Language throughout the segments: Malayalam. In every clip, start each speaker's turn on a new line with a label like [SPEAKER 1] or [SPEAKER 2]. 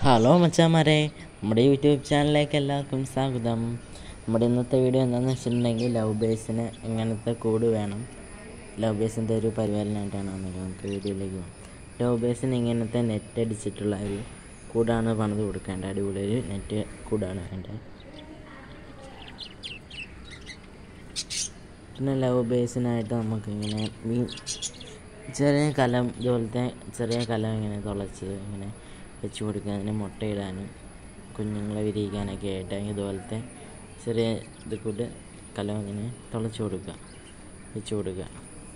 [SPEAKER 1] ഹലോ മച്ചാമാരെ നമ്മുടെ യൂട്യൂബ് ചാനലിലേക്ക് എല്ലാവർക്കും സ്വാഗതം നമ്മുടെ ഇന്നത്തെ വീഡിയോ എന്താണെന്ന് വെച്ചിട്ടുണ്ടെങ്കിൽ ലവ് ബേസിന് എങ്ങനത്തെ കൂട് വേണം ലവ് ബേസിൻ്റെ ഒരു പരിപാലനമായിട്ടാണ് വന്നത് നമുക്ക് വീഡിയോയിലേക്ക് പോകാം ലവ് ബേസിന് ഇങ്ങനത്തെ നെറ്റ് അടിച്ചിട്ടുള്ള ഒരു കൂടാണ് പണിത് കൊടുക്കേണ്ടത് അടിപൊളി ഒരു നെറ്റ് കൂടാണ് വേണ്ടത് പിന്നെ ലവ് ബേസിനായിട്ട് നമുക്കിങ്ങനെ മീൻ ചെറിയ കലം ഇതുപോലത്തെ ചെറിയ കലം ഇങ്ങനെ തുളച്ച് ഇങ്ങനെ വെച്ച് കൊടുക്കുക അതിന് മുട്ടയിടാനും കുഞ്ഞുങ്ങളെ വിരിയിക്കാനൊക്കെ ആയിട്ട് ഇതുപോലത്തെ ചെറിയ ഇത് കൂട്ട് കലം ഇങ്ങനെ തുളച്ച് കൊടുക്കുക വെച്ച് കൊടുക്കുക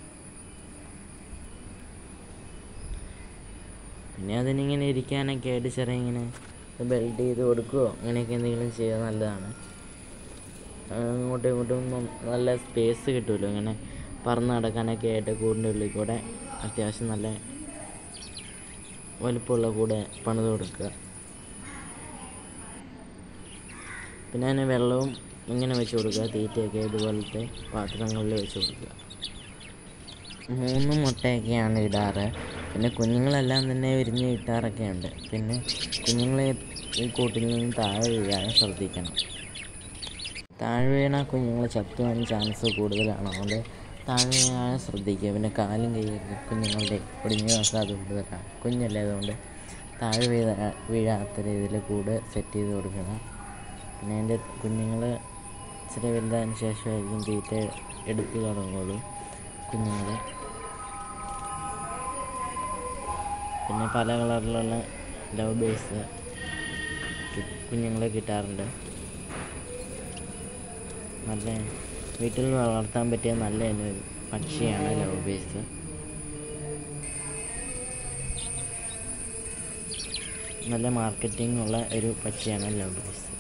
[SPEAKER 1] പിന്നെ അതിനിങ്ങനെ ഇരിക്കാനൊക്കെ ആയിട്ട് ചെറിയ ഇങ്ങനെ ബെൽറ്റ് ചെയ്ത് കൊടുക്കുകയോ അങ്ങനെയൊക്കെ എന്തെങ്കിലും ചെയ്യുക നല്ലതാണ് അങ്ങോട്ടും ഇങ്ങോട്ടും നം- നല്ല സ്പേസ് കിട്ടുമല്ലോ ഇങ്ങനെ പറന്ന് നടക്കാനൊക്കെ ആയിട്ട് കൂടിൻ്റെ ഉള്ളിൽ കൂടെ അത്യാവശ്യം നല്ല വലിപ്പമുള്ള കൂടെ പണിത് കൊടുക്കുക പിന്നെ അതിന് വെള്ളവും ഇങ്ങനെ വെച്ച് കൊടുക്കുക തീറ്റയൊക്കെ ഇതുപോലത്തെ പാത്രങ്ങളിൽ വെച്ച് കൊടുക്കുക മൂന്ന് മുട്ടയൊക്കെയാണ് ഇടാറ് പിന്നെ കുഞ്ഞുങ്ങളെല്ലാം തന്നെ വിരിഞ്ഞ് കിട്ടാറൊക്കെ ഉണ്ട് പിന്നെ കുഞ്ഞുങ്ങളെ ഈ കൂട്ടിൽ നിന്ന് താഴെ വീഴാതെ ശ്രദ്ധിക്കണം താഴെ വീണ കുഞ്ഞുങ്ങൾ ചത്തുവാൻ ചാൻസ് കൂടുതലാണ് അതുകൊണ്ട് താഴെ വീഴാൻ ശ്രദ്ധിക്കുക പിന്നെ കാലും കൈയൊക്കെ കുഞ്ഞുങ്ങളുടെ ഒടിഞ്ഞു സാധ്യത കൂടുതലാണ് കുഞ്ഞല്ലേ അതുകൊണ്ട് താഴെ വീഴ വീഴാത്ത രീതിയിൽ കൂട് സെറ്റ് ചെയ്ത് കൊടുക്കണം പിന്നെ എൻ്റെ കുഞ്ഞുങ്ങൾ ഇച്ചിരി വലുതായതിന് ശേഷമായിരിക്കും തീറ്റ എടുത്തു തുടങ്ങുള്ളൂ കുഞ്ഞുങ്ങൾ പിന്നെ പല കളറിലുള്ള ലവ് ബേസ് കുഞ്ഞുങ്ങളെ കിട്ടാറുണ്ട് നല്ല വീട്ടിൽ വളർത്താൻ പറ്റിയ നല്ല ഒരു പക്ഷിയാണ് ലവ് ബേസ് നല്ല മാർക്കറ്റിംഗ് ഉള്ള ഒരു പക്ഷിയാണ് ലവ് ബേസ്